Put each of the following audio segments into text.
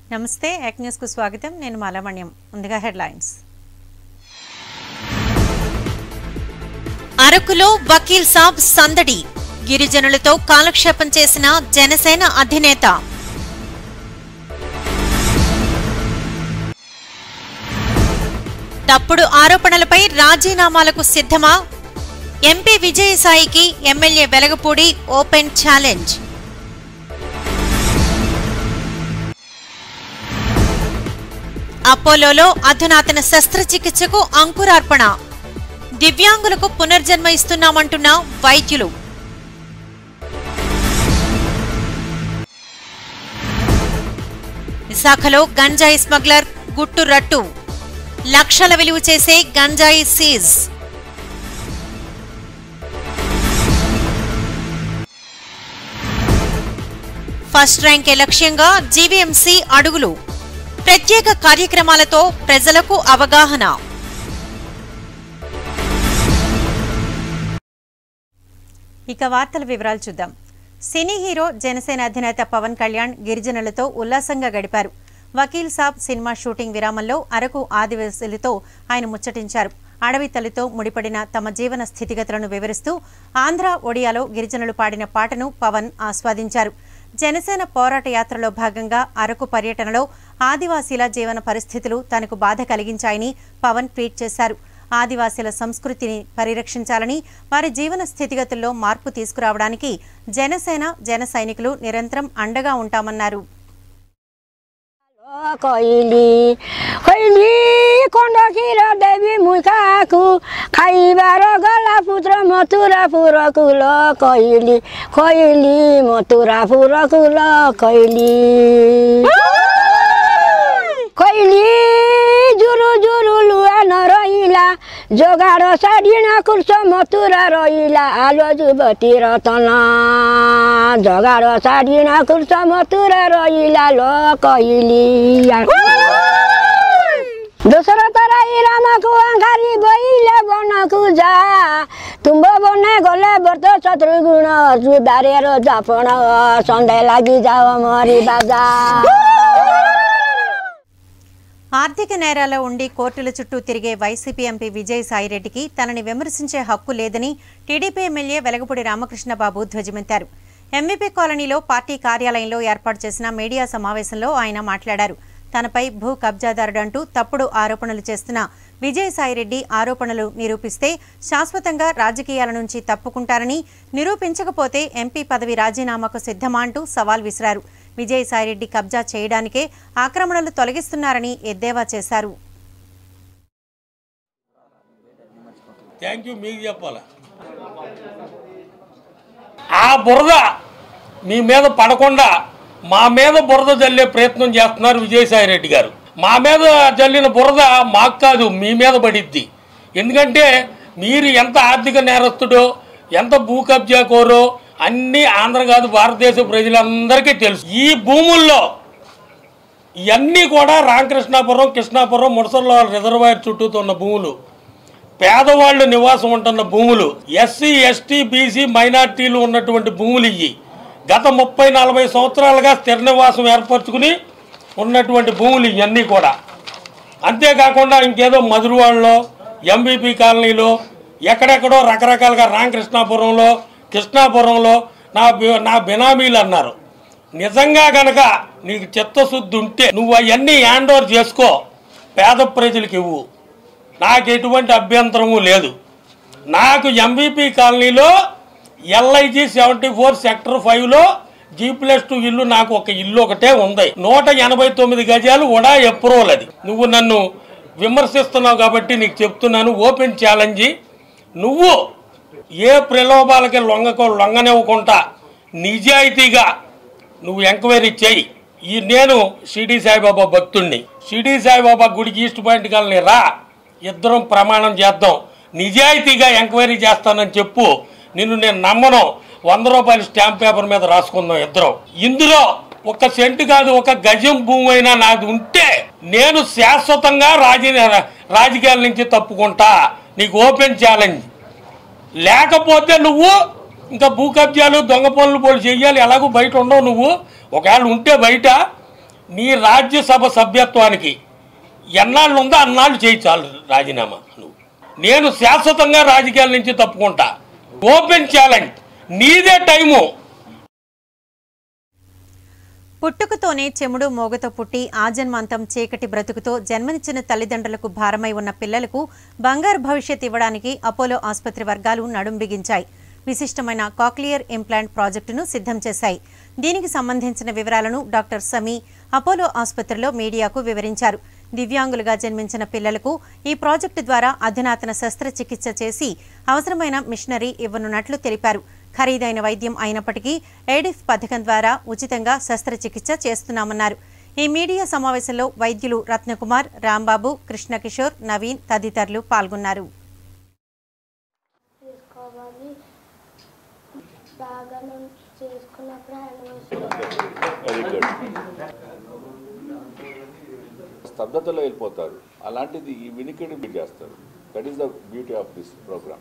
నమస్తే యాక్ న్యూస్కు స్వాగతం నేను మాలమణ్యం ముందుగా హెడ్లైన్స్ అరకులో వకీల్ సాబ్ సందడి గిరిజనులతో కాలక్షేపం చేసిన జనసేన అధినేత తప్పుడు ఆరోపణలపై రాజీనామాలకు సిద్ధమా ఎంపీ విజయసాయికి ఎమ్మెల్యే వెలగపూడి ఓపెన్ ఛాలెంజ్ అపోలోలో అధునాతన శస్త్రచికిత్సకు అంకురార్పణ దివ్యాంగులకు పునర్జన్మ ఇస్తున్నామంటున్న వైద్యులు విశాఖలో గంజాయి స్మగ్లర్ గుట్టు రట్టు లక్షల విలువ చేసే గంజాయి సీజ్ ఫస్ట్ ర్యాంకే లక్ష్యంగా జీవీఎంసీ అడుగులు ప్రత్యేక కార్యక్రమాలతో ప్రజలకు అవగాహన ఇక వార్తల వివరాలు చూద్దాం సినీ హీరో జనసేన అధినేత పవన్ కళ్యాణ్ గిరిజనులతో ఉల్లాసంగా గడిపారు వకీల్ సాబ్ సినిమా షూటింగ్ విరామంలో అరకు ఆదివాసులతో ఆయన ముచ్చటించారు అడవి తల్లితో ముడిపడిన తమ జీవన స్థితిగతులను వివరిస్తూ ఆంధ్ర ఒడియాలో గిరిజనులు పాడిన పాటను పవన్ ఆస్వాదించారు జనసేన పోరాట యాత్రలో భాగంగా అరకు పర్యటనలో ఆదివాసీల జీవన పరిస్థితులు తనకు బాధ కలిగించాయని పవన్ ట్వీట్ చేశారు ఆదివాసీల సంస్కృతిని పరిరక్షించాలని వారి జీవన స్థితిగతుల్లో మార్పు తీసుకురావడానికి జనసేన జన సైనికులు నిరంతరం అండగా ఉంటామన్నారు କହିଲି କହିଲି କଣ୍ଡକୀର ଦେବୀ ମୁଖାକୁ ଖାଇବାର ଗଲା ପୁତ୍ର ମଥୁରାପୁରକୁ ଲ କହିଲି କହିଲି ମଥୁରାପୁରକୁ ଲ କହିଲି କହିଲି ଜୁରୁ ଜୁରୁ ଲୁଆ ନ ରହିଲା ଯୋଗାଡ଼ ଶାଢ଼ୀଣା କୁର୍ସ ମଥୁରା ରହିଲା ଆଲୋ ଯୁବତୀ ରତନ ଯୋଗାଡ଼ ଶାଢ଼ୀଣା କୁର୍ସ ମଥୁରା ରହିଲା ଲ କହିଲି ଦଶରଥ ରାଇ ରାମକୁ ଅଙ୍ଗାରି ବଇଲେ ବନକୁ ଯା ତୁମ୍ଭ ବନେ ଗଲେ ବର୍ତ୍ତ ଶତ୍ରୁଗୁଣ ସୁଦାରେର ଜାପଣ ସନ୍ଧେ ଲାଗି ଯାଅ ମରି ବାଜା ఆర్థిక నేరాల్లో ఉండి కోర్టుల చుట్టూ తిరిగే వైసీపీ ఎంపీ విజయసాయిరెడ్డికి తనని విమర్శించే హక్కు లేదని టీడీపీ ఎమ్మెల్యే వెలగపూడి రామకృష్ణబాబు ధ్వజమెత్తారు ఎంవీపీ కాలనీలో పార్టీ కార్యాలయంలో ఏర్పాటు చేసిన మీడియా సమావేశంలో ఆయన మాట్లాడారు తనపై భూ కబ్జాదారుడంటూ తప్పుడు ఆరోపణలు చేస్తున్న విజయసాయిరెడ్డి ఆరోపణలు నిరూపిస్తే శాశ్వతంగా రాజకీయాల నుంచి తప్పుకుంటారని నిరూపించకపోతే ఎంపీ పదవి రాజీనామాకు సిద్ధమా అంటూ సవాల్ విసిరారు విజయసాయిరెడ్డి కబ్జా చేయడానికే ఆక్రమణలు తొలగిస్తున్నారని ఎద్దేవా చేశారు థ్యాంక్ యూ మీకు చెప్పాలి ఆ బురద మీ మీద పడకుండా మా మీద బురద జల్లే ప్రయత్నం చేస్తున్నారు విజయసాయి రెడ్డి గారు మా మీద జల్లిన బురద మాకు కాదు మీ మీద పడిద్ది ఎందుకంటే మీరు ఎంత ఆర్థిక నేరస్తుడో ఎంత భూ కబ్జా కోరో అన్నీ ఆంధ్ర కాదు భారతదేశ ప్రజలందరికీ తెలుసు ఈ భూముల్లో ఇవన్నీ కూడా రామకృష్ణాపురం కృష్ణాపురం ముడసల్లో రిజర్వాయర్ చుట్టూతో ఉన్న భూములు పేదవాళ్ళు నివాసం ఉంటున్న భూములు ఎస్సీ ఎస్టీ బీసీ మైనార్టీలు ఉన్నటువంటి భూములు ఇవి గత ముప్పై నలభై సంవత్సరాలుగా స్థిర నివాసం ఏర్పరచుకుని ఉన్నటువంటి భూములు ఇవన్నీ కూడా అంతేకాకుండా ఇంకేదో మధురవాడలో ఎంబీపీ కాలనీలో ఎక్కడెక్కడో రకరకాలుగా రామకృష్ణాపురంలో కృష్ణాపురంలో నా బి- నా బినామీలు అన్నారు నిజంగా గనక నీకు చిత్తశుద్ధి ఉంటే నువ్వు అవన్నీ హ్యాండ్ ఓవర్ చేసుకో పేద ప్రజలకు ఇవ్వు నాకు ఎటువంటి అభ్యంతరము లేదు నాకు ఎంబీపీ కాలనీలో ఎల్ఐజి సెవెంటీ ఫోర్ సెక్టర్ ఫైవ్లో జీ ప్లస్ టూ ఇల్లు నాకు ఒక ఇల్లు ఒకటే ఉంది నూట ఎనభై తొమ్మిది గజాలు ఉడా ఎప్రూవల్ అది నువ్వు నన్ను విమర్శిస్తున్నావు కాబట్టి నీకు చెప్తున్నాను ఓపెన్ ఛాలెంజ్ నువ్వు ఏ ప్రలోభాలకి లొంగకో లొంగనివ్వకుండా నిజాయితీగా నువ్వు ఎంక్వైరీ చేయి ఈ నేను షిరిడి సాయిబాబా భక్తుణ్ణి షిరిడి సాయిబాబా గుడికి ఈస్ట్ పాయింట్ కాలనీ రా ఇద్దరం ప్రమాణం చేద్దాం నిజాయితీగా ఎంక్వైరీ చేస్తానని చెప్పు నిన్ను నేను నమ్మను వంద రూపాయల స్టాంప్ పేపర్ మీద రాసుకుందాం ఇద్దరం ఇందులో ఒక సెంటు కాదు ఒక గజం భూమి అయినా నాది ఉంటే నేను శాశ్వతంగా రాజీ రాజకీయాల నుంచి తప్పుకుంటా నీకు ఓపెన్ ఛాలెంజ్ లేకపోతే నువ్వు ఇంకా భూ కబ్జాలు దొంగ పనులు పోలు చెయ్యాలి ఎలాగో బయట ఉండవు నువ్వు ఒకవేళ ఉంటే బయట నీ రాజ్యసభ సభ్యత్వానికి ఎన్నాళ్ళు ఉందో అన్నాళ్ళు చేయి చాలు రాజీనామా నువ్వు నేను శాశ్వతంగా రాజకీయాల నుంచి తప్పుకుంటా ఓపెన్ ఛాలెంజ్ నీదే టైము పుట్టుకతోనే చెముడు మోగతో పుట్టి ఆజన్మాంతం చీకటి బ్రతుకుతో జన్మనిచ్చిన తల్లిదండ్రులకు భారమై ఉన్న పిల్లలకు బంగారు భవిష్యత్ ఇవ్వడానికి అపోలో ఆసుపత్రి వర్గాలు నడుం బిగించాయి విశిష్టమైన కాక్లియర్ ఇంప్లాంట్ ప్రాజెక్టును సిద్ధం చేశాయి దీనికి సంబంధించిన వివరాలను డాక్టర్ సమీ అపోలో ఆసుపత్రిలో మీడియాకు వివరించారు దివ్యాంగులుగా జన్మించిన పిల్లలకు ఈ ప్రాజెక్టు ద్వారా అధునాతన శస్త్రచికిత్స చేసి అవసరమైన మిషనరీ ఇవ్వనున్నట్లు తెలిపారు ఖరీదైన వైద్యం అయినప్పటికీ ఎయిడిఫ్ పథకం ద్వారా ఉచితంగా శస్త్రచికిత్స చేస్తున్నామన్నారు ఈ మీడియా సమావేశంలో వైద్యులు రత్నకుమార్ రాంబాబు కృష్ణకిషోర్ నవీన్ తదితరులు పాల్గొన్నారు చేసుకోవాలి బాగా మేము చేసుకున్నప్పుడు హ్యాండ్ స్తబ్దతలో వెళ్ళిపోతారు అలాంటిది ఈ వినికిడి బిడ్ చేస్తారు that is the beauty of this program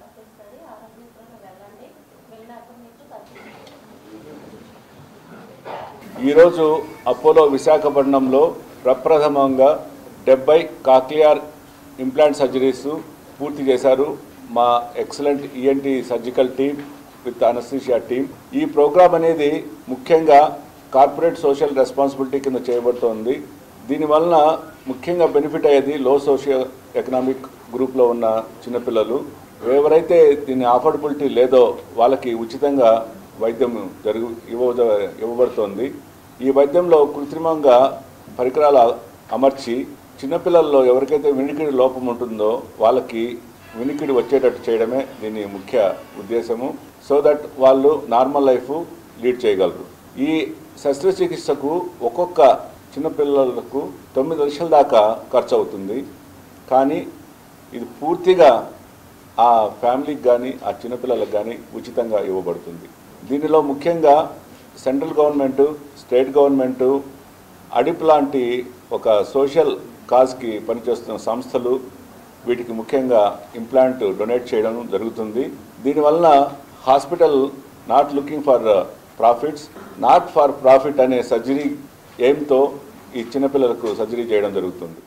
ఈరోజు అపోలో విశాఖపట్నంలో ప్రప్రథమంగా డెబ్బై కాక్లియార్ ఇంప్లాంట్ సర్జరీస్ పూర్తి చేశారు మా excellent ENT surgical team with anaesthesia team ఈ ప్రోగ్రామ్ అనేది ముఖ్యంగా కార్పొరేట్ సోషల్ రెస్పాన్సిబిలిటీ కింద చేయబడుతోంది దీనివలన ముఖ్యంగా బెనిఫిట్ అయ్యేది లో సోషియో ఎకనామిక్ గ్రూప్లో ఉన్న చిన్నపిల్లలు ఎవరైతే దీని అఫోర్డబిలిటీ లేదో వాళ్ళకి ఉచితంగా వైద్యం జరుగు ఇవ్వ ఇవ్వబడుతోంది ఈ వైద్యంలో కృత్రిమంగా పరికరాలు అమర్చి చిన్నపిల్లల్లో ఎవరికైతే వినికిడి లోపం ఉంటుందో వాళ్ళకి వినికిడి వచ్చేటట్టు చేయడమే దీని ముఖ్య ఉద్దేశము సో దట్ వాళ్ళు నార్మల్ లైఫ్ లీడ్ చేయగలరు ఈ శస్త్రచికిత్సకు ఒక్కొక్క చిన్నపిల్లలకు తొమ్మిది లక్షల దాకా ఖర్చు అవుతుంది కానీ ఇది పూర్తిగా ఆ ఫ్యామిలీకి కానీ ఆ చిన్నపిల్లలకు కానీ ఉచితంగా ఇవ్వబడుతుంది దీనిలో ముఖ్యంగా central government state government ADIP లాంటి ఒక సోషల్ కాజ్కి పనిచేస్తున్న సంస్థలు వీటికి ముఖ్యంగా ఇంప్లాంట్ డొనేట్ చేయడం జరుగుతుంది దీనివలన hospital not looking for profits not for profit అనే సర్జరీ ఎయిమ్తో ఈ చిన్నపిల్లలకు సర్జరీ చేయడం జరుగుతుంది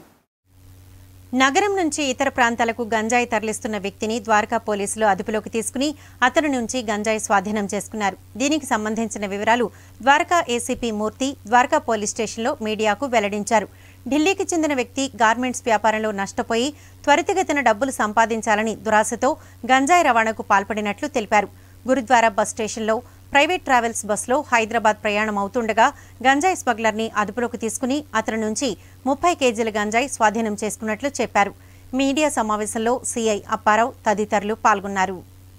నగరం నుంచి ఇతర ప్రాంతాలకు గంజాయి తరలిస్తున్న వ్యక్తిని ద్వారకా పోలీసులు అదుపులోకి తీసుకుని అతని నుంచి గంజాయి స్వాధీనం చేసుకున్నారు దీనికి సంబంధించిన వివరాలు ద్వారకా ఏసీపీ మూర్తి ద్వారకా పోలీస్ స్టేషన్లో మీడియాకు వెల్లడించారు ఢిల్లీకి చెందిన వ్యక్తి గార్మెంట్స్ వ్యాపారంలో నష్టపోయి త్వరితగతిన డబ్బులు సంపాదించాలని దురాశతో గంజాయి రవాణాకు పాల్పడినట్లు తెలిపారు గురుద్వారా బస్ స్టేషన్లో ప్రైవేట్ ట్రావెల్స్ బస్సులో హైదరాబాద్ ప్రయాణం అవుతుండగా గంజాయి స్మగ్లర్ని అదుపులోకి తీసుకుని అతని నుంచి ముప్పై కేజీల గంజాయి స్వాధీనం చేసుకున్నట్లు చెప్పారు మీడియా సమావేశంలో సీఐ అప్పారావు తదితరులు పాల్గొన్నారు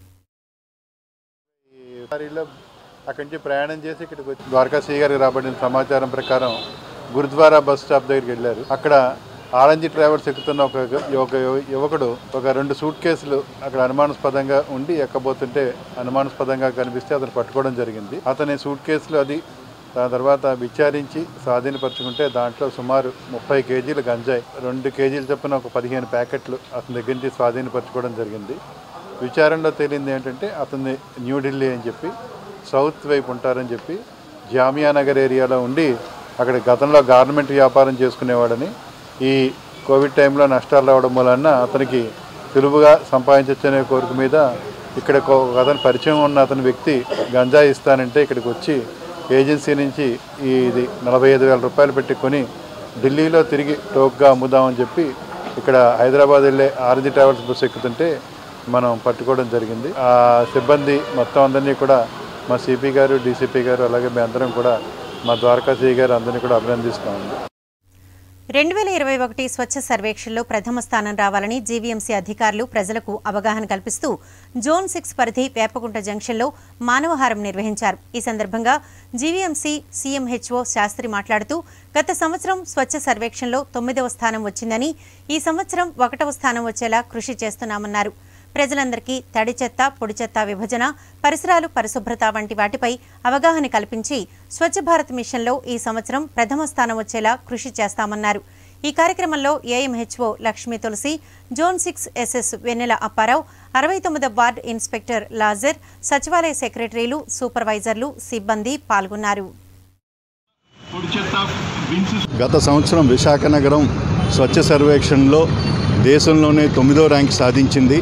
లారీలో అక్కడి నుంచి ప్రయాణం చేసి ఇక్కడికి వచ్చి ద్వారకా శ్రీ గారికి రాబడిన సమాచారం ప్రకారం గురుద్వారా బస్ స్టాప్ దగ్గరికి వెళ్ళారు అక్కడ ఆరెంజ్ ట్రావెల్స్ ఎక్కుతున్న ఒక ఒక యువకుడు ఒక రెండు సూట్ కేసులు అక్కడ అనుమానాస్పదంగా ఉండి ఎక్కబోతుంటే అనుమానాస్పదంగా కనిపిస్తే అతను పట్టుకోవడం జరిగింది అతని సూట్ కేసులు అది దాని తర్వాత విచారించి స్వాధీనపరుచుకుంటే దాంట్లో సుమారు ముప్పై కేజీల గంజాయి రెండు కేజీలు చొప్పున ఒక పదిహేను ప్యాకెట్లు అతని దగ్గర నుంచి స్వాధీనపరచుకోవడం జరిగింది విచారణలో తేలింది ఏంటంటే అతన్ని న్యూఢిల్లీ అని చెప్పి సౌత్ వైపు ఉంటారని చెప్పి జామియా నగర్ ఏరియాలో ఉండి అక్కడ గతంలో గార్మెంట్ వ్యాపారం చేసుకునేవాడని ఈ కోవిడ్ టైంలో నష్టాలు రావడం వలన అతనికి సులువుగా సంపాదించవచ్చనే కోరిక మీద ఇక్కడ ఒక అతని పరిచయం ఉన్న అతని వ్యక్తి గంజాయి ఇస్తానంటే ఇక్కడికి వచ్చి ఏజెన్సీ నుంచి ఈ ఇది నలభై ఐదు వేల రూపాయలు పెట్టి కొని ఢిల్లీలో తిరిగి టోక్గా అమ్ముదామని చెప్పి ఇక్కడ హైదరాబాద్ వెళ్ళే ఆర్జీ ట్రావెల్స్ బస్సు ఎక్కుతుంటే మనం పట్టుకోవడం జరిగింది ఆ సిబ్బంది మొత్తం అందరినీ కూడా మా సిపి గారు డీసీపీ గారు అలాగే మీ అందరం కూడా మా ద్వారకా సిఐ గారు అందరినీ కూడా అభినందిస్తామండి రెండు వేల ఇరవై ఒకటి స్వచ్ఛ సర్వేక్షణలో ప్రథమ స్థానం రావాలని జీవీఎంసీ అధికారులు ప్రజలకు అవగాహన కల్పిస్తూ జోన్ సిక్స్ పరిధి వేపకుంట జంక్షన్లో మానవహారం నిర్వహించారు ఈ సందర్భంగా జీవీఎంసీ సీఎంహెచ్ఓ శాస్త్రి మాట్లాడుతూ గత సంవత్సరం స్వచ్ఛ సర్వేక్షణలో తొమ్మిదవ స్థానం వచ్చిందని ఈ సంవత్సరం ఒకటవ స్థానం వచ్చేలా కృషి చేస్తున్నామన్నారు ప్రజలందరికీ తడి చెత్త పొడి చెత్త విభజన పరిసరాలు పరిశుభ్రత వంటి వాటిపై అవగాహన కల్పించి స్వచ్ఛ భారత్ మిషన్లో ఈ సంవత్సరం ప్రథమ స్థానం వచ్చేలా కృషి చేస్తామన్నారు ఈ కార్యక్రమంలో AMHO Lakshmi Tulasi zone six SS Vennela Apparao అరవై తొమ్మిదవ వార్డ్ ఇన్స్పెక్టర్ లాజర్ సచివాలయ సెక్రటరీలు సూపర్వైజర్లు సిబ్బంది పాల్గొన్నారు పొడి చెత్త గత సంవత్సరం విశాఖ నగరం స్వచ్ఛ సర్వేక్షణలో దేశంలోనే తొమ్మిదో ర్యాంక్ సాధించింది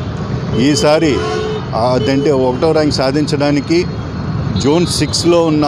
ఈసారి అదంటే ఒకటో ర్యాంక్ సాధించడానికి జోన్ సిక్స్లో ఉన్న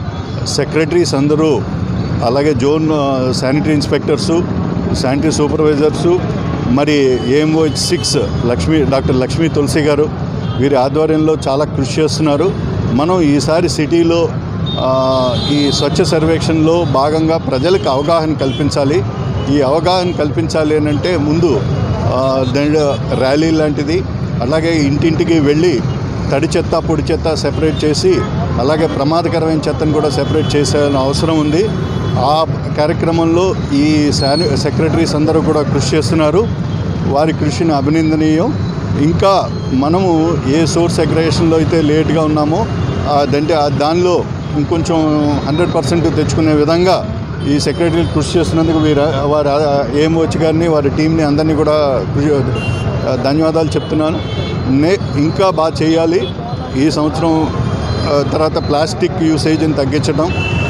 సెక్రటరీస్ అందరూ అలాగే జోన్ ఆ, శానిటరీ ఇన్స్పెక్టర్సు శానిటరీ సూపర్వైజర్సు మరి AMOH six Lakshmi doctor Lakshmi Tulasi గారు వీరి ఆధ్వర్యంలో చాలా కృషి చేస్తున్నారు మనం ఈసారి సిటీలో ఆ, ఈ స్వచ్ఛ సర్వేక్షణలో భాగంగా ప్రజలకు అవగాహన కల్పించాలి ఈ అవగాహన కల్పించాలి అని అంటే ముందు ఆ, దండ ర్యాలీ లాంటిది అలాగే ఇంటింటికి వెళ్ళి తడి చెత్త పొడి చెత్త సెపరేట్ చేసి అలాగే ప్రమాదకరమైన చెత్తను కూడా సెపరేట్ చేసే అవసరం ఉంది ఆ కార్యక్రమంలో ఈ శాని సెక్రటరీస్ అందరూ కూడా కృషి చేస్తున్నారు వారి కృషిని అభినందనీయం ఇంకా మనము ఏ సోర్స్ సెగ్రేషన్లో అయితే లేట్గా ఉన్నామో అదంటే ఆ దానిలో ఇంకొంచెం హండ్రెడ్ పర్సెంట్ తెచ్చుకునే విధంగా ఈ సెక్రటరీ కృషి చేస్తున్నందుకు వీరు వారి ఏం వచ్చి గారిని వారి టీంని అందరినీ కూడా కృషి ధన్యవాదాలు చెప్తున్నాను నే ఇంకా బాగా చేయాలి ఈ సంవత్సరం ఆ, తర్వాత ప్లాస్టిక్ యూసేజ్ని తగ్గించడం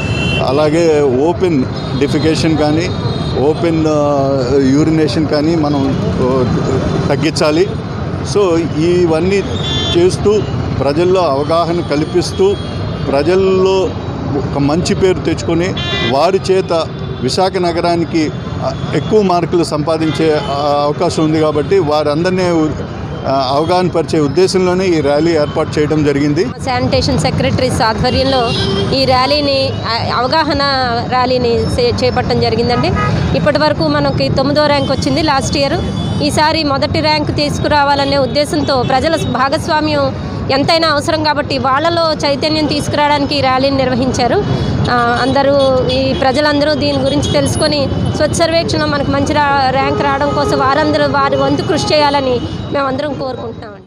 అలాగే ఓపెన్ డిఫికేషన్ కానీ ఓపెన్ యూరినేషన్ కానీ మనం ఆ, తగ్గించాలి సో ఇవన్నీ చేస్తూ ప్రజల్లో అవగాహన కల్పిస్తూ ప్రజల్లో ఒక మంచి పేరు తెచ్చుకొని వారి చేత విశాఖ నగరానికి ఆ, ఎక్కువ మార్కులు సంపాదించే ఆ, అవకాశం ఉంది కాబట్టి వారందరినీ ఆ, అవగాహన పరిచే ఉద్దేశంలోనే ఈ ర్యాలీ ఏర్పాటు చేయడం జరిగింది శానిటేషన్ సెక్రటరీస్ ఆధ్వర్యంలో ఈ ర్యాలీని ఆ, అవగాహన ర్యాలీని చే- చేపట్టడం జరిగిందండి ఇప్పటి వరకు మనకి తొమ్మిదో ర్యాంక్ వచ్చింది లాస్ట్ ఇయర్ ఈసారి మొదటి ర్యాంక్ తీసుకురావాలనే ఉద్దేశంతో ప్రజల భాగస్వామ్యం ఎంతైనా అవసరం కాబట్టి వాళ్ళలో చైతన్యం తీసుకురావడానికి ఈ ర్యాలీని నిర్వహించారు ఆ, అందరూ ఈ ప్రజలందరూ దీని గురించి తెలుసుకొని స్వచ్ఛ సర్వేక్షణ మనకు మంచి రా ర్యాంక్ రావడం కోసం వారందరూ వారి వంతు కృషి చేయాలని మేమందరం కోరుకుంటున్నామండి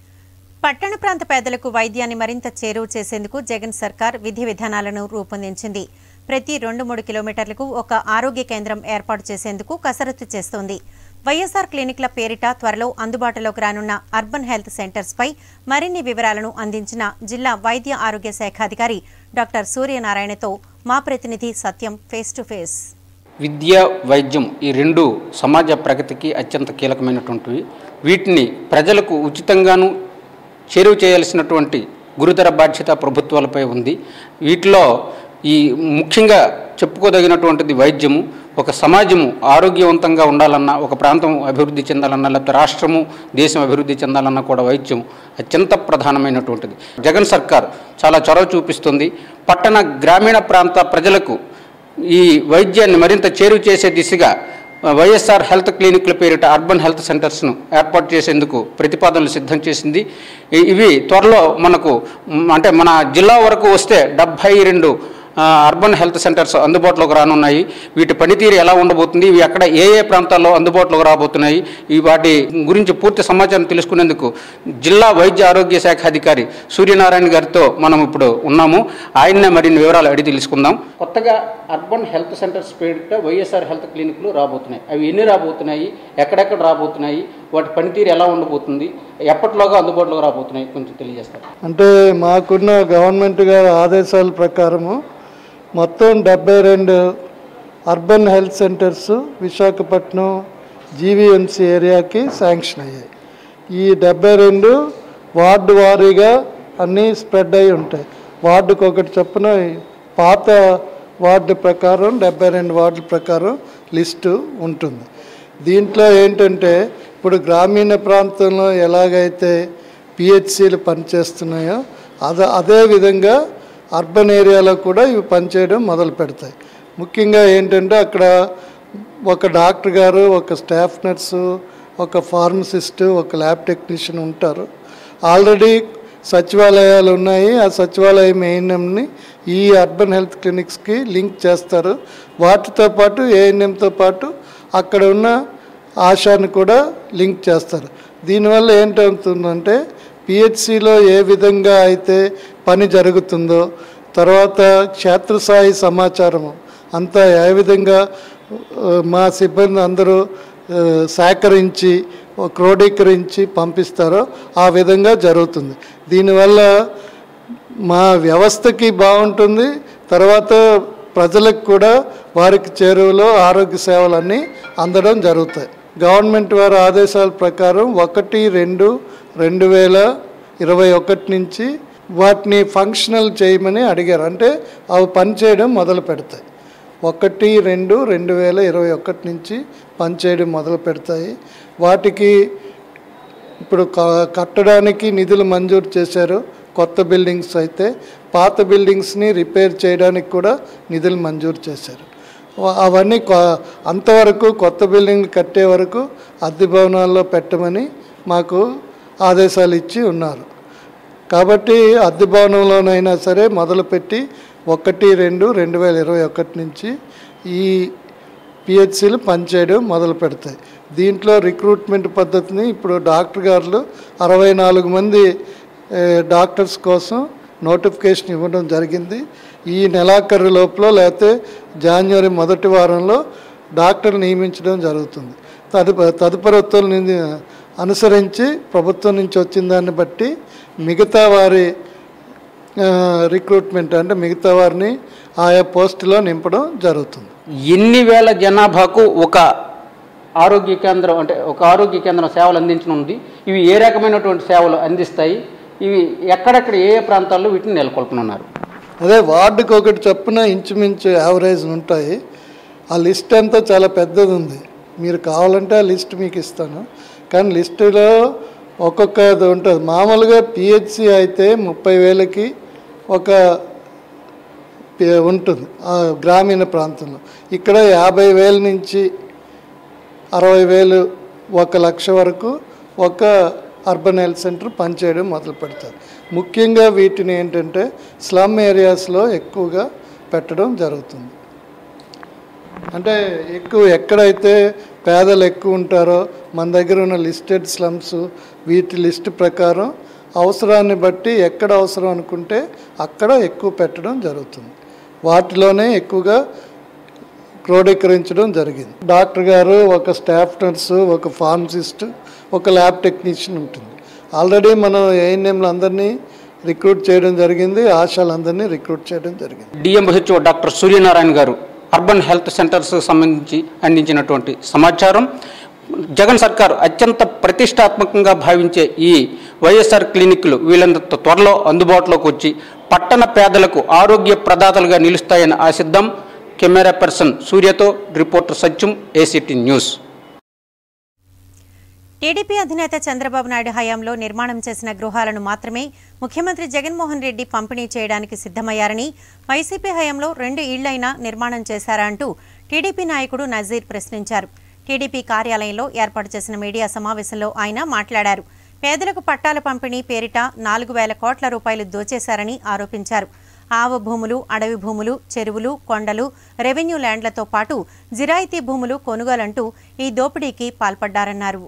పట్టణ ప్రాంత పేదలకు వైద్యాన్ని మరింత చేరువ చేసేందుకు జగన్ సర్కార్ విధి విధానాలను రూపొందించింది ప్రతి రెండు మూడు కిలోమీటర్లకు ఒక ఆరోగ్య కేంద్రం ఏర్పాటు చేసేందుకు కసరత్తు చేస్తోంది వైఎస్ఆర్ క్లినిక్ల పేరిట త్వరలో అందుబాటులోకి రానున్న అర్బన్ హెల్త్ సెంటర్స్ పై మరిన్ని వివరాలను అందించిన జిల్లా వైద్య ఆరోగ్య శాఖ అధికారి డాక్టర్ సూర్యనారాయణతో మా ప్రతినిధి సత్యం ఫేస్ టు ఫేస్ విద్య వైద్యం ఈ రెండు సమాజ ప్రగతికి అత్యంత కీలకమైనటువంటివి వీటిని ప్రజలకు ఉచితంగాను చేరువ చేయాల్సినటువంటి గురుతర బాధ్యత ప్రభుత్వాలపై ఉంది వీటిలో ఈ ముఖ్యంగా చెప్పుకోదగినటువంటిది వైద్యము ఒక సమాజము ఆరోగ్యవంతంగా ఉండాలన్నా ఒక ప్రాంతం అభివృద్ధి చెందాలన్నా లేకపోతే రాష్ట్రము దేశం అభివృద్ధి చెందాలన్నా కూడా వైద్యం అత్యంత ప్రధానమైనటువంటిది జగన్ సర్కార్ చాలా చొరవ చూపిస్తుంది పట్టణ గ్రామీణ ప్రాంత ప్రజలకు ఈ వైద్యాన్ని మరింత చేరువ చేసే దిశగా వైఎస్ఆర్ హెల్త్ క్లినిక్ల పేరిట అర్బన్ హెల్త్ సెంటర్స్ను ఏర్పాటు చేసేందుకు ప్రతిపాదనలు సిద్ధం చేసింది ఇ- ఇవి త్వరలో మనకు మ్, అంటే మన జిల్లా వరకు వస్తే డెబ్భై రెండు ఆ, అర్బన్ హెల్త్ సెంటర్స్ అందుబాటులోకి రానున్నాయి వీటి పనితీరు ఎలా ఉండబోతుంది ఇవి ఎక్కడ ఏ ఏ ప్రాంతాల్లో అందుబాటులోకి రాబోతున్నాయి ఈ వాటి గురించి పూర్తి సమాచారం తెలుసుకునేందుకు జిల్లా వైద్య ఆరోగ్య శాఖ అధికారి సూర్యనారాయణ గారితో మనం ఇప్పుడు ఉన్నాము ఆయన్నే మరిన్ని వివరాలు అడిగి తెలుసుకుందాం కొత్తగా అర్బన్ హెల్త్ సెంటర్స్ పేరిట వైఎస్ఆర్ హెల్త్ క్లినిక్లు రాబోతున్నాయి అవి ఎన్ని రాబోతున్నాయి ఎక్కడెక్కడ రాబోతున్నాయి వాటి పనితీరు ఎలా ఉండబోతుంది ఎప్పటిలోగా అందుబాటులోకి రాబోతున్నాయి కొంచెం తెలియజేస్తారు అంటే మాకున్న గవర్నమెంట్ గారి ఆదేశాల ప్రకారము మొత్తం డెబ్బై రెండు urban health centres Visakhapatnam GVMC ఏరియాకి శాంక్షన్ అయ్యాయి ఈ డెబ్బై రెండు వార్డు వారీగా అన్నీ స్ప్రెడ్ అయి ఉంటాయి వార్డుకు ఒకటి చొప్పున పాత వార్డు ప్రకారం డెబ్బై రెండు వార్డుల ప్రకారం లిస్టు ఉంటుంది దీంట్లో ఏంటంటే ఇప్పుడు గ్రామీణ ప్రాంతంలో ఎలాగైతే పిహెచ్సిలు పనిచేస్తున్నాయో అదే అదే విధంగా అర్బన్ ఏరియాలో కూడా ఇవి పనిచేయడం మొదలు పెడతాయి ముఖ్యంగా ఏంటంటే అక్కడ ఒక డాక్టర్ గారు ఒక స్టాఫ్ నర్సు ఒక ఫార్మసిస్టు ఒక ల్యాబ్ టెక్నీషియన్ ఉంటారు ఆల్రెడీ సచివాలయాలు ఉన్నాయి ఆ సచివాలయం ఏఎన్ఎంని ఈ అర్బన్ హెల్త్ క్లినిక్స్కి లింక్ చేస్తారు వాటితో పాటు ఏఎన్ఎంతో పాటు అక్కడ ఉన్న ఆశాను కూడా లింక్ చేస్తారు దీనివల్ల ఏంటవుతుందంటే పిహెచ్సిలో ఏ విధంగా అయితే పని జరుగుతుందో తర్వాత క్షేత్రస్థాయి సమాచారము అంతా ఏ విధంగా ఆ, మా సిబ్బంది అందరూ ఆ, సేకరించి క్రోడీకరించి పంపిస్తారో ఆ విధంగా జరుగుతుంది దీనివల్ల మా వ్యవస్థకి బాగుంటుంది తర్వాత ప్రజలకు కూడా వారికి చేరువలో ఆరోగ్య సేవలన్నీ అందడం జరుగుతాయి గవర్నమెంట్ వారి ఆదేశాల ప్రకారం ఒకటి రెండు రెండు వేల ఇరవై ఒకటి నుంచి వాటిని ఫంక్షనల్ చేయమని అడిగారు అంటే అవి పనిచేయడం మొదలు పెడతాయి ఒకటి రెండు రెండు వేల ఇరవై ఒకటి నుంచి పనిచేయడం మొదలు పెడతాయి వాటికి ఇప్పుడు క- కట్టడానికి నిధులు మంజూరు చేశారు కొత్త బిల్డింగ్స్ అయితే పాత బిల్డింగ్స్ని రిపేర్ చేయడానికి కూడా నిధులు మంజూరు చేశారు వ- అవన్నీ కొ- అంతవరకు కొత్త బిల్డింగ్ కట్టే వరకు అద్దె భవనాల్లో పెట్టమని మాకు ఆదేశాలు ఇచ్చి ఉన్నారు కాబట్టి అద్దె భవనంలోనైనా సరే మొదలుపెట్టి ఒకటి రెండు రెండు వేల ఇరవై ఒకటి నుంచి ఈ పిహెచ్సిలు పనిచేయడం మొదలు పెడతాయి దీంట్లో రిక్రూట్మెంట్ పద్ధతిని ఇప్పుడు డాక్టర్ గారు అరవై నాలుగు మంది ఏ, డాక్టర్స్ కోసం నోటిఫికేషన్ ఇవ్వడం జరిగింది ఈ నెలాఖరు లోపల లేకపోతే జనవరి మొదటి వారంలో డాక్టర్ నియమించడం జరుగుతుంది తదుప తదుపరి ఉత్తర్వులని అనుసరించి ప్రభుత్వం నుంచి వచ్చిన దాన్ని బట్టి మిగతా వారి ఆ, రిక్రూట్మెంట్ అంటే మిగతా వారిని ఆయా పోస్టులో నింపడం జరుగుతుంది ఎన్ని వేల జనాభాకు ఒక ఆరోగ్య కేంద్రం అంటే ఒక ఆరోగ్య కేంద్రం సేవలు అందించనుంది ఇవి ఏ రకమైనటువంటి సేవలు అందిస్తాయి ఇవి ఎక్కడెక్కడ ఏ ఏ ప్రాంతాల్లో వీటిని నెలకొల్పనున్నారు అదే వార్డుకి ఒకటి చొప్పున ఇంచుమించు యావరేజ్ ఉంటాయి ఆ లిస్ట్ అంతా చాలా పెద్దది ఉంది మీరు కావాలంటే ఆ లిస్ట్ మీకు ఇస్తాను కానీ లిస్టులో ఒక్కొక్కది ఉంటుంది మామూలుగా పిహెచ్సి అయితే ముప్పై వేలకి ఒక పి- ఉంటుంది ఆ గ్రామీణ ప్రాంతంలో ఇక్కడ యాభై వేల నుంచి అరవై వేలు ఒక లక్ష వరకు ఒక అర్బన్ హెల్త్ సెంటర్ పనిచేయడం మొదలు పెడతారు ముఖ్యంగా వీటిని ఏంటంటే స్లమ్ ఏరియాస్లో ఎక్కువగా పెట్టడం జరుగుతుంది అంటే ఎక్కువ ఎక్కడైతే పేదలు ఎక్కువ ఉంటారో మన దగ్గర ఉన్న లిస్టెడ్ స్లమ్స్ వీటి లిస్ట్ ప్రకారం అవసరాన్ని బట్టి ఎక్కడ అవసరం అనుకుంటే అక్కడ ఎక్కువ పెట్టడం జరుగుతుంది వాటిలోనే ఎక్కువగా క్రోడీకరించడం జరిగింది డాక్టర్ గారు ఒక స్టాఫ్ నర్సు ఒక ఫార్మసిస్ట్ ఒక ల్యాబ్ టెక్నీషియన్ ఉంటుంది ఆల్రెడీ మనం ఏఎన్ఎంలు అందరినీ రిక్రూట్ చేయడం జరిగింది ఆశాలందరినీ రిక్రూట్ చేయడం జరిగింది డిఎంహెచ్ఓ డాక్టర్ సూర్యనారాయణ గారు అర్బన్ హెల్త్ సెంటర్స్ సంబంధించి అందించినటువంటి సమాచారం జగన్ సర్కార్ అత్యంత ప్రతిష్టాత్మకంగా భావించే ఈ వైఎస్ఆర్ క్లినిక్లు వీళ్ళంత త్వరలో అందుబాటులోకి వచ్చి పట్టణ పేదలకు ఆరోగ్య ప్రదాతలుగా నిలుస్తాయని ఆశిద్దాం కెమెరా పర్సన్ సూర్యతో reporter Satyam ACT news TDP అధినేత చంద్రబాబు నాయుడు హయాంలో నిర్మాణం చేసిన గృహాలను మాత్రమే ముఖ్యమంత్రి జగన్మోహన్ రెడ్డి పంపిణీ చేయడానికి సిద్ధమయ్యారని వైసీపీ హయాంలో రెండు ఇళ్లైనా నిర్మాణం చేశారా అంటూ టీడీపీ నాయకుడు నజీర్ ప్రశ్నించారు టీడీపీ కార్యాలయంలో ఏర్పాటు చేసిన మీడియా సమావేశంలో ఆయన మాట్లాడారు పేదలకు పట్టాల పంపిణీ పేరిట నాలుగు వేల కోట్ల రూపాయలు దోచేశారని ఆరోపించారు ఆవ భూములు అడవి భూములు చెరువులు కొండలు రెవెన్యూ ల్యాండ్లతో పాటు జిరాయితీ భూములు కొనుగోలంటూ ఈ దోపిడీకి పాల్పడ్డారన్నారు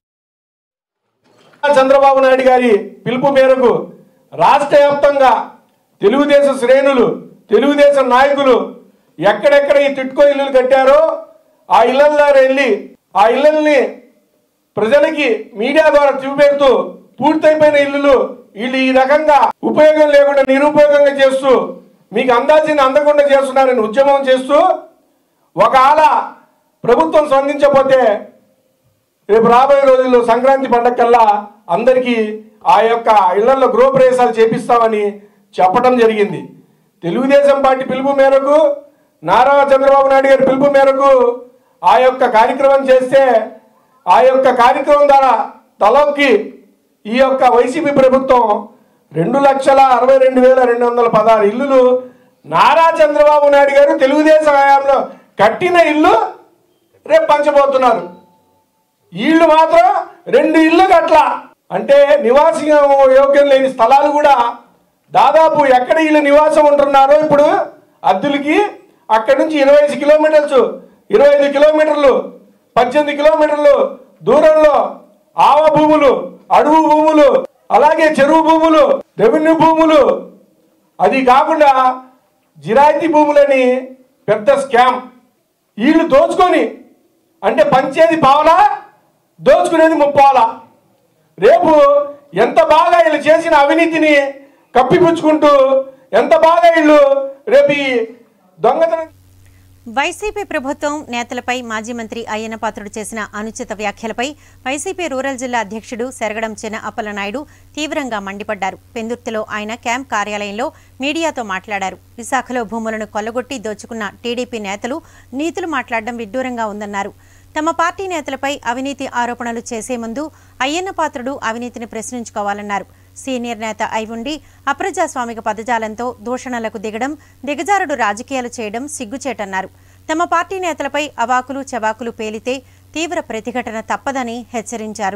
చంద్రబాబు నాయుడు గారి పిలుపు మేరకు రాష్ట్ర వ్యాప్తంగా తెలుగుదేశం శ్రేణులు తెలుగుదేశం నాయకులు ఎక్కడెక్కడ ఈ తిట్కో ఇల్లులు కట్టారో ఆ ఇళ్లలో వెళ్ళి ఆ ఇళ్లని ప్రజలకి మీడియా ద్వారా చూపెడుతూ పూర్తయిపోయిన ఇల్లులు వీళ్ళు ఈ రకంగా ఉపయోగం లేకుండా నిరుపయోగంగా చేస్తూ మీకు అందాల్సింది అందకుండా చేస్తున్నారని ఉద్యమం చేస్తూ ఒకవేళ ప్రభుత్వం స్పందించకపోతే రేపు రాబోయే రోజుల్లో సంక్రాంతి పండగ కల్లా అందరికీ ఆ యొక్క ఇళ్లలో గృహప్రవేశాలు చేపిస్తామని చెప్పడం జరిగింది తెలుగుదేశం పార్టీ పిలుపు మేరకు నారా చంద్రబాబు నాయుడు గారి పిలుపు మేరకు ఆ యొక్క కార్యక్రమం చేస్తే ఆ యొక్క కార్యక్రమం ద్వారా తలొక్కి ఈ యొక్క వైసీపీ ప్రభుత్వం రెండు లక్షల అరవై రెండు వేల రెండు వందల పదహారు ఇల్లులు నారా చంద్రబాబు నాయుడు గారు తెలుగుదేశం హయాంలో కట్టిన ఇల్లు రేపు పంచబోతున్నారు వీళ్ళు మాత్రం రెండు ఇళ్ళు కట్ల అంటే నివాసం యోగ్యం లేని స్థలాలు కూడా దాదాపు ఎక్కడ వీళ్ళు నివాసం ఉంటున్నారో ఇప్పుడు అద్దెలకి అక్కడి నుంచి ఇరవై ఐదు కిలోమీటర్స్ ఇరవై ఐదు కిలోమీటర్లు పద్దెనిమిది కిలోమీటర్లు దూరంలో ఆవ భూములు అడవు భూములు అలాగే చెరువు భూములు రెవెన్యూ భూములు అది కాకుండా జిరాయితీ భూములని పెద్ద స్కామ్ వీళ్ళు దోచుకొని అంటే పంచేది పావలా దోచుకునేది ముప్పావలా రేపు ఎంత బాగా వీళ్ళు చేసిన అవినీతిని కప్పిపుచ్చుకుంటూ ఎంత బాగా వీళ్ళు రేపు ఈ దొంగతనం వైసీపీ ప్రభుత్వం నేతలపై మాజీ మంత్రి అయ్యన్న పాత్రుడు చేసిన అనుచిత వ్యాఖ్యలపై వైసీపీ రూరల్ జిల్లా అధ్యక్షుడు శరగడం చెన్న అప్పలనాయుడు తీవ్రంగా మండిపడ్డారు పెందుర్తిలో ఆయన క్యాంప్ కార్యాలయంలో మీడియాతో మాట్లాడారు విశాఖలో భూములను కొల్లగొట్టి దోచుకున్న టీడీపీ నేతలు నీతులు మాట్లాడడం విడ్డూరంగా ఉందన్నారు తమ పార్టీ నేతలపై అవినీతి ఆరోపణలు చేసే ముందు అయ్యన్న పాత్రుడు అవినీతిని ప్రశ్నించుకోవాలన్నారు సీనియర్ నేత అయి ఉండి అప్రజాస్వామిక పదజాలంతో దూషణలకు దిగడం దిగజారుడు రాజకీయాలు చేయడం సిగ్గుచేటన్నారు తమ పార్టీ నేతలపై అవాకులు చవాకులు పేలితే తీవ్ర ప్రతిఘటన తప్పదని హెచ్చరించారు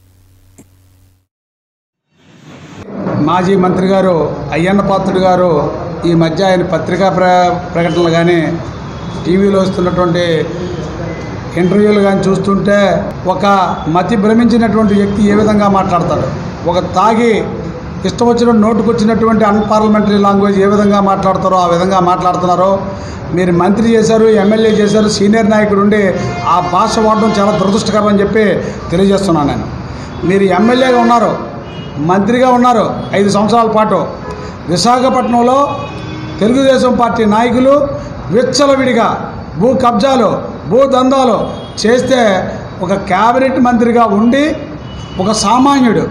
మాజీ మంత్రి గారు అయ్యన్న పాత్రుడు గారు ఈ మధ్య ఆయన పత్రికా ప్ర ప్రకటనలు కానీ టీవీలో వస్తున్నటువంటి ఇంటర్వ్యూలు కానీ చూస్తుంటే ఒక మతి భ్రమించినటువంటి వ్యక్తి ఏ విధంగా మాట్లాడతాడు ఒక తాగి ఇష్టం వచ్చిన నోటుకొచ్చినటువంటి అన్పార్లమెంటరీ లాంగ్వేజ్ ఏ విధంగా మాట్లాడతారో ఆ విధంగా మాట్లాడుతున్నారో మీరు మంత్రి చేశారు ఎమ్మెల్యే చేశారు సీనియర్ నాయకుడు ఉండి ఆ భాష వాడడం చాలా దురదృష్టకరం అని చెప్పి తెలియజేస్తున్నాను నేను మీరు ఎమ్మెల్యేగా ఉన్నారు మంత్రిగా ఉన్నారు ఐదు సంవత్సరాల పాటు విశాఖపట్నంలో తెలుగుదేశం పార్టీ నాయకులు విచ్చలవిడిగా భూ కబ్జాలు భూ దందాలు చేస్తే ఒక క్యాబినెట్ మంత్రిగా ఉండి ఒక సామాన్యుడు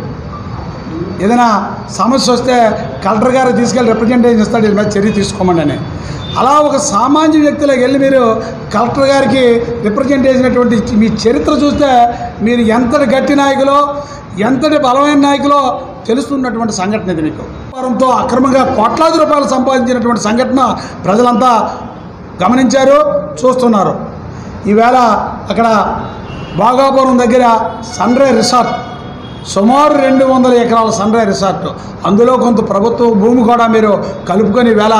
ఏదైనా సమస్య వస్తే కలెక్టర్ గారు తీసుకెళ్ళి రిప్రజెంటేషన్ ఇస్తాడు దీని మీద చర్య తీసుకోమని అని అలా ఒక సామాన్య వ్యక్తిలోకి వెళ్ళి మీరు కలెక్టర్ గారికి రిప్రజెంటేషన్ అటువంటి మీ చరిత్ర చూస్తే మీరు ఎంతటి గట్టి నాయకులో ఎంతటి బలమైన నాయకులో తెలుస్తున్నటువంటి సంఘటన ఇది మీకు వారంతో అక్రమంగా కోట్లాది రూపాయలు సంపాదించినటువంటి సంఘటన ప్రజలంతా గమనించారు చూస్తున్నారు ఈవేళ అక్కడ బాగాపురం దగ్గర సన్ రైజ్ రిసార్ట్ సుమారు రెండు వందల ఎకరాల సన్ రైజ్ రిసార్ట్ అందులో కొంత ప్రభుత్వ భూమి కూడా మీరు కలుపుకొని వేళ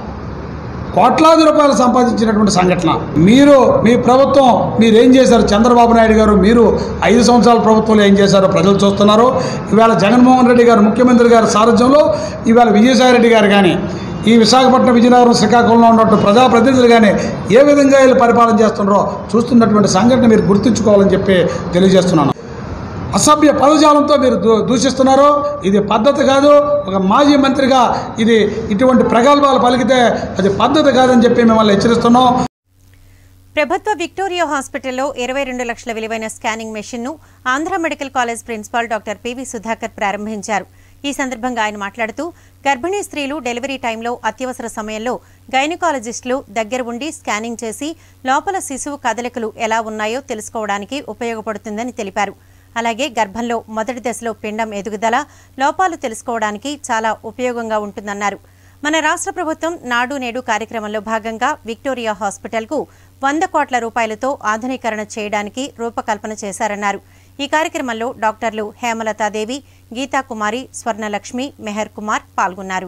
కోట్లాది రూపాయలు సంపాదించినటువంటి సంఘటన మీరు మీ ప్రభుత్వం మీరు ఏం చేశారు చంద్రబాబు నాయుడు గారు మీరు ఐదు సంవత్సరాల ప్రభుత్వంలో ఏం చేశారో ప్రజలు చూస్తున్నారు ఇవాళ జగన్మోహన్ రెడ్డి గారు ముఖ్యమంత్రి గారి సారథ్యంలో ఇవాళ విజయసాయి రెడ్డి గారు కానీ ఈ విశాఖపట్నం విజయనగరం శ్రీకాకుళంలో ఉన్నట్టు ప్రజాప్రతినిధులు కానీ ఏ విధంగా వీళ్ళు పరిపాలన చేస్తున్నారో చూస్తున్నటువంటి సంఘటన మీరు గుర్తుంచుకోవాలని చెప్పి తెలియజేస్తున్నాను అసభ్య పదజాలంతో మీరు దూ దూషిస్తున్నారో ఇది పద్ధతి కాదు ఒక మాజీ మంత్రిగా ఇది ఇటువంటి ప్రగల్భాలు పలికితే అది పద్ధతి కాదని చెప్పి మిమ్మల్ని హెచ్చరిస్తున్నాం ప్రభుత్వ విక్టోరియా హాస్పిటల్లో ఇరవై రెండు లక్షల విలువైన స్కానింగ్ మెషిన్ను Andhra medical college principal doctor PV Sudhakar ప్రారంభించారు ఈ సందర్భంగా ఆయన మాట్లాడుతూ గర్భిణీ స్త్రీలు డెలివరీ టైంలో అత్యవసర సమయంలో గైనకాలజిస్టులు దగ్గర ఉండి స్కానింగ్ చేసి లోపల శిశువు కదలికలు ఎలా ఉన్నాయో తెలుసుకోవడానికి ఉపయోగపడుతుందని తెలిపారు అలాగే గర్భంలో మొదటి దశలో పిండం ఎదుగుదల లోపాలు తెలుసుకోవడానికి చాలా ఉపయోగంగా ఉంటుందన్నారు మన రాష్ట్ర ప్రభుత్వం నాడు నేడు కార్యక్రమంలో భాగంగా విక్టోరియా హాస్పిటల్కు వంద కోట్ల రూపాయలతో ఆధునీకరణ చేయడానికి రూపకల్పన చేశారన్నారు ఈ కార్యక్రమంలో డాక్టర్లు హేమలతాదేవి గీతాకుమారి స్వర్ణలక్ష్మి మెహర్ కుమార్ పాల్గొన్నారు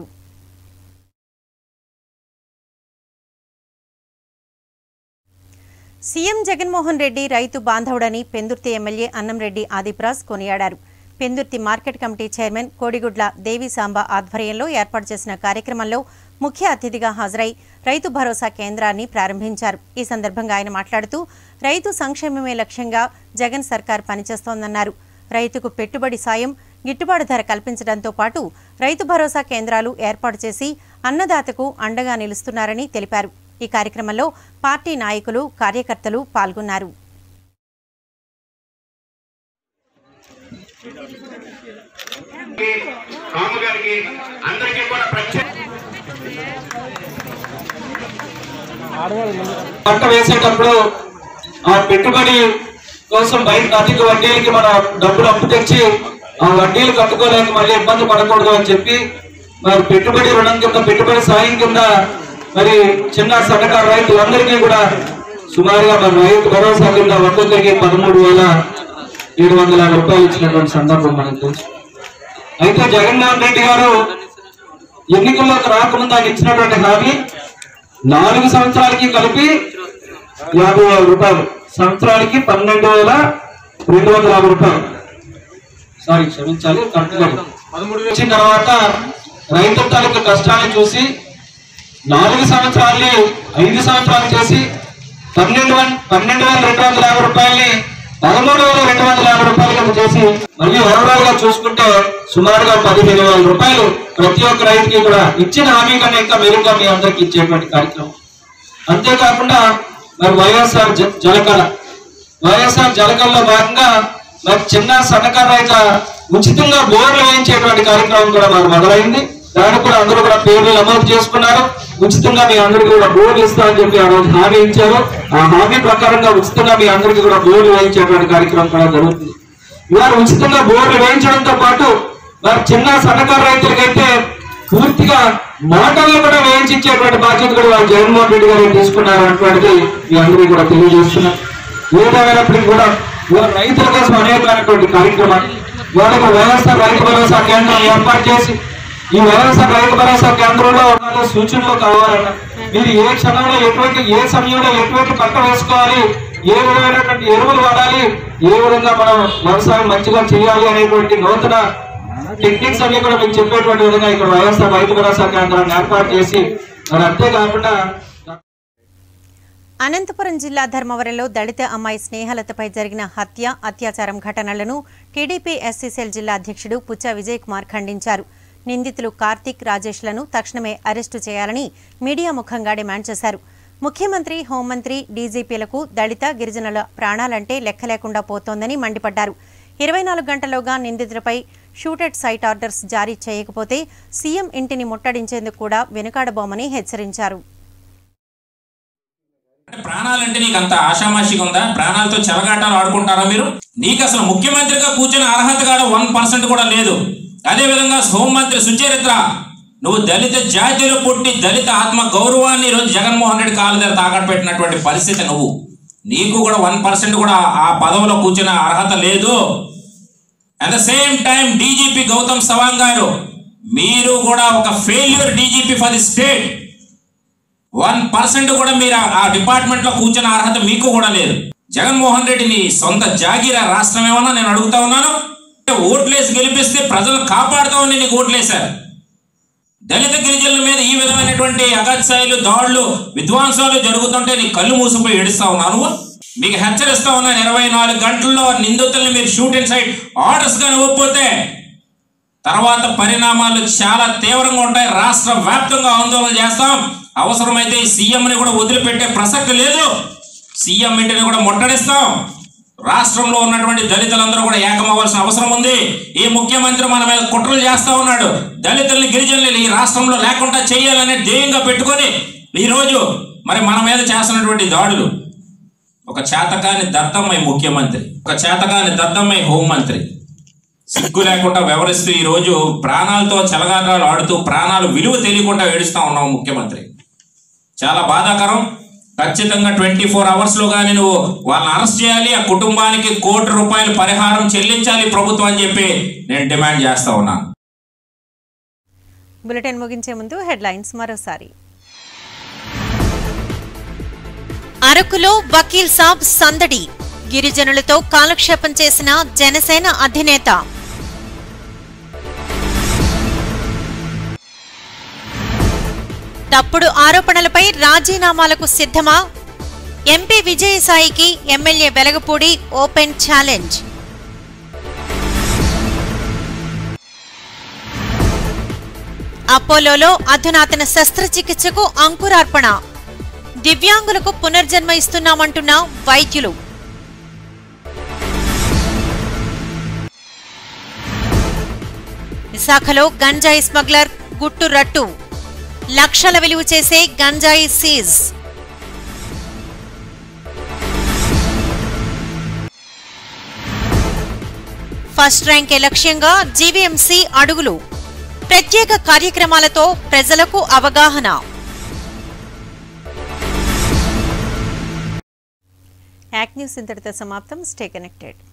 సీఎం జగన్మోహన్ రెడ్డి రైతు బాంధవుడని పెందుర్తి ఎమ్మెల్యే అన్నంరెడ్డి ఆదిప్రాజ్ కొనియాడారు Pendurthi market committee chairman Kodigudla Devisamba ఆధ్వర్యంలో ఏర్పాటు చేసిన కార్యక్రమంలో ముఖ్య అతిథిగా హాజరై రైతు భరోసా కేంద్రాన్ని ప్రారంభించారు ఈ సందర్భంగా ఆయన మాట్లాడుతూ రైతు సంక్షేమమే లక్ష్యంగా జగన్ సర్కార్ పనిచేస్తోందన్నారు రైతుకు పెట్టుబడి సాయం గిట్టుబాటు ధర కల్పించడంతో పాటు రైతు భరోసా కేంద్రాలు ఏర్పాటు చేసి అన్నదాతకు అండగా నిలుస్తున్నారని తెలిపారు ఈ కార్యక్రమంలో పార్టీ నాయకులు కార్యకర్తలు పాల్గొన్నారు పంట వేసేటప్పుడు ఆ పెట్టుబడి కోసం బయట అధిక వడ్డీలకి మన డబ్బులు అప్పు తెచ్చి ఆ వడ్డీలు కట్టుకోలేక మళ్ళీ ఇబ్బంది పడకూడదు అని చెప్పి మరి పెట్టుబడి రుణం కింద పెట్టుబడి సాయం కింద మరి చిన్న సన్నకారు రైతులందరికీ కూడా సుమారుగా మన రైతు భరోసా కింద ఒక్కొక్కరికి పదమూడు వేల ఏడు వందల యాభై రూపాయలు ఇచ్చినటువంటి సందర్భం మనకు తెలుసు అయితే జగన్మోహన్ రెడ్డి గారు ఎన్నికల్లోకి రాకముందు ఆయన ఇచ్చినటువంటి హామీ నాలుగు సంవత్సరాలకి కలిపి యాభై వేల రూపాయలు సంవత్సరానికి పన్నెండు వేల రెండు వందల యాభై రూపాయలు సారీ క్షమించాలి కరెక్ట్గా వచ్చిన తర్వాత రైతు తాలూకు కష్టాన్ని చూసి నాలుగు సంవత్సరాల్ని ఐదు సంవత్సరాలు చేసి పన్నెండు వన్ పన్నెండు వేల రెండు వందల యాభై రూపాయల్ని పదమూడు వేల రెండు వందల యాభై రూపాయల కింద చేసి మళ్ళీ ఓవరాల్ గా చూసుకుంటే సుమారుగా పదిహేను వేల రూపాయలు ప్రతి ఒక్క రైతుకి కూడా ఇచ్చిన హామీ కన్నా ఇంకా మెరుగ్గా మీ అందరికి ఇచ్చేటువంటి కార్యక్రమం అంతేకాకుండా మరి వైఎస్ఆర్ జ- జలకళ వైఎస్ఆర్ జలకళలో భాగంగా మరి చిన్న సన్నకారు రైతుల ఉచితంగా బోర్లు వేయించేటువంటి కార్యక్రమం కూడా మరి మొదలైంది దానికి కూడా అందరూ కూడా పేర్లు నమోదు చేసుకున్నారు ఉచితంగా మీ అందరికీ కూడా బోర్లు ఇస్తామని చెప్పి ఆ రోజు హామీ ఇచ్చారు ఆ హామీ ప్రకారంగా ఉచితంగా మీ అందరికీ కూడా బోర్లు వేయించేటువంటి కార్యక్రమం కూడా జరుగుతుంది ఇవాళ ఉచితంగా బోర్లు వేయించడంతో పాటు మరి చిన్న సన్నకారు రైతులకైతే పూర్తిగా మోటార్లు కూడా వేయించేటువంటి బాధ్యత కూడా వాళ్ళు జగన్మోహన్ రెడ్డి గారు తీసుకున్నారు అటువంటిది మీ అందరికీ కూడా తెలియజేస్తున్నారు ఏదేమైనప్పటికీ కూడా ఇవాళ రైతుల కోసం అనేకమైనటువంటి కార్యక్రమాలు వాళ్ళకు వైఎస్ఆర్ రైతు భరోసా కేంద్రం ఏర్పాటు చేసి ఈ వైఎస్ఆర్ రైతు భరోసా కేంద్రంలో ఉన్న సూచనలు కావాలన్నా మీరు ఏ క్షణంలో ఎటువంటి ఏ సమయంలో ఎటువంటి పంట వేసుకోవాలి ఏ విధమైనటువంటి ఎరువులు వాడాలి ఏ విధంగా మనం వ్యవసాయం మంచిగా చేయాలి అనేటువంటి నూతన టెక్నిక్స్ అన్ని కూడా మీకు చెప్పేటువంటి విధంగా ఇక్కడ వైఎస్ఆర్ రైతు భరోసా కేంద్రాన్ని ఏర్పాటు చేసి మరి అంతేకాకుండా అనంతపురం జిల్లా ధర్మవరంలో దళిత అమ్మాయి స్నేహలతపై జరిగిన హత్య అత్యాచారం ఘటనలను టీడీపీ ఎస్సీసీఎల్ జిల్లా అధ్యక్షుడు పుచ్చ విజయ్ కుమార్ ఖండించారు నిందితులు కార్తీక్ రాజేష్లను తక్షణమే అరెస్టు చేయాలని మీడియా ముఖంగా డిమాండ్ చేశారు ముఖ్యమంత్రి హోంమంత్రి డీజీపీలకు దళిత గిరిజనుల ప్రాణాలంటే లెక్క లేకుండా పోతోందని మండిపడ్డారు ఇరవై నాలుగు గంటల్లోగా నిందితులపై షూటెడ్ సైట్ ఆర్డర్స్ జారీ చేయకపోతే సీఎం ఇంటిని ముట్టడించేందుకు కూడా వెనుకాడబోమని హెచ్చరించారు ప్రాణాలంటే నీకు అంత ఆషామాషిగా ఉందా ప్రాణాలతో చెలగాటాలు ఆడుకుంటారా మీరు నీకు అసలు ముఖ్యమంత్రిగా కూర్చునే అర్హత కూడా వన్ పర్సెంట్ కూడా లేదు అదే విధంగా హోంమంత్రి సుచరిత్ర నువ్వు దళిత జాతిలో పుట్టి దళిత ఆత్మ గౌరవాన్ని ఈరోజు జగన్మోహన్ రెడ్డి కాళ్ళ దగ్గర తాకట్టు పెట్టినటువంటి పరిస్థితి నువ్వు నీకు కూడా వన్ పర్సెంట్ కూడా ఆ పదవిలో కూర్చునే అర్హత లేదు at the same time DGP Gautam Sawang garu మీరు కూడా ఒక failure DGP for the state one percent కూడా మీరు ఆ- ఆ డిపార్ట్మెంట్ లో కూర్చున్న అర్హత మీకు కూడా లేదు జగన్మోహన్ రెడ్డి నీ సొంత జాగీరా రాష్ట్రం ఏమన్నా నేను అడుగుతా ఉన్నాను ఓట్లేసి గెలిపిస్తే ప్రజలను కాపాడుతామని నీకు ఓట్లేశారు దళిత గిరిజనుల మీద ఈ విధమైనటువంటి అగత్సాయిలు దాడులు విధ్వంసాలు జరుగుతుంటే నీ కళ్ళు మూసిపోయి ఏడుస్తా ఉన్నాను మీకు హెచ్చరిస్తా ఉన్నాను ఇరవై నాలుగు గంటల్లో నిందితుల్ని మీరు షూట్ అండ్ సైడ్ ఆర్డర్స్ కానీ ఇవ్వకపోతే తర్వాత పరిణామాలు చాలా తీవ్రంగా ఉంటాయి రాష్ట్ర వ్యాప్తంగా ఆందోళన చేస్తాం అవసరమైతే ఈ సీఎంని కూడా వదిలిపెట్టే ప్రసక్తి లేదు సీఎం ఇంటిని కూడా ముట్టడిస్తాం రాష్ట్రంలో ఉన్నటువంటి దళితులందరూ కూడా ఏకమవ్వాల్సిన అవసరం ఉంది ఈ ముఖ్యమంత్రి మన మీద కుట్రలు చేస్తా ఉన్నాడు దళితుల్ని గిరిజనులు ఈ రాష్ట్రంలో లేకుండా చేయాలనే ధ్యేయంగా పెట్టుకొని ఈ రోజు మరి మన మీద చేస్తున్నటువంటి దాడులు ఒక చేతకాని దద్దమ్మై ముఖ్యమంత్రి ఒక చేతకాని దద్దమ్మై హోంమంత్రి సిగ్గు లేకుండా వ్యవహరిస్తూ ఈ రోజు ప్రాణాలతో చెలగాటాలు ఆడుతూ ప్రాణాలు విలువ తెలియకుండా ఏడుస్తా ఉన్నాం ముఖ్యమంత్రి చాలా బాధాకరం ఖచ్చితంగా ట్వంటీ ఫోర్ అవర్స్ లో కానీ నువ్వు వాళ్ళని అరెస్ట్ చేయాలి ఆ కుటుంబానికి కోటి రూపాయల పరిహారం చెల్లించాలి ప్రభుత్వం అని చెప్పి నేను డిమాండ్ చేస్తా ఉన్నాను బులెటిన్ ముగించే ముందు హెడ్లైన్స్ మరోసారి అరకులో వకీల్ సాబ్ సందడి గిరిజనులతో కాలక్షేపం చేసిన జనసేన అధినేత తప్పుడు ఆరోపణలపై రాజీనామాలకు సిద్ధమా ఎంపీ విజయసాయికి ఎమ్మెల్యే వెలగపూడి ఓపెన్ ఛాలెంజ్ అపోలోలో అధునాతన శస్త్రచికిత్సకు అంకురార్పణ దివ్యాంగులకు పునర్జన్మ ఇస్తున్నామంటున్న వైద్యులు విశాఖలో గంజాయి స్మగ్లర్ గుట్టు రట్టు లక్షల విలువ చేసే గంజాయి సీజ్ ఫస్ట్ ర్యాంకే లక్ష్యంగా జీవీఎంసీ అడుగులు ప్రత్యేక కార్యక్రమాలతో ప్రజలకు అవగాహన యాక్ న్యూస్ ఇంతటితో సమాప్తం స్టే కనెక్టెడ్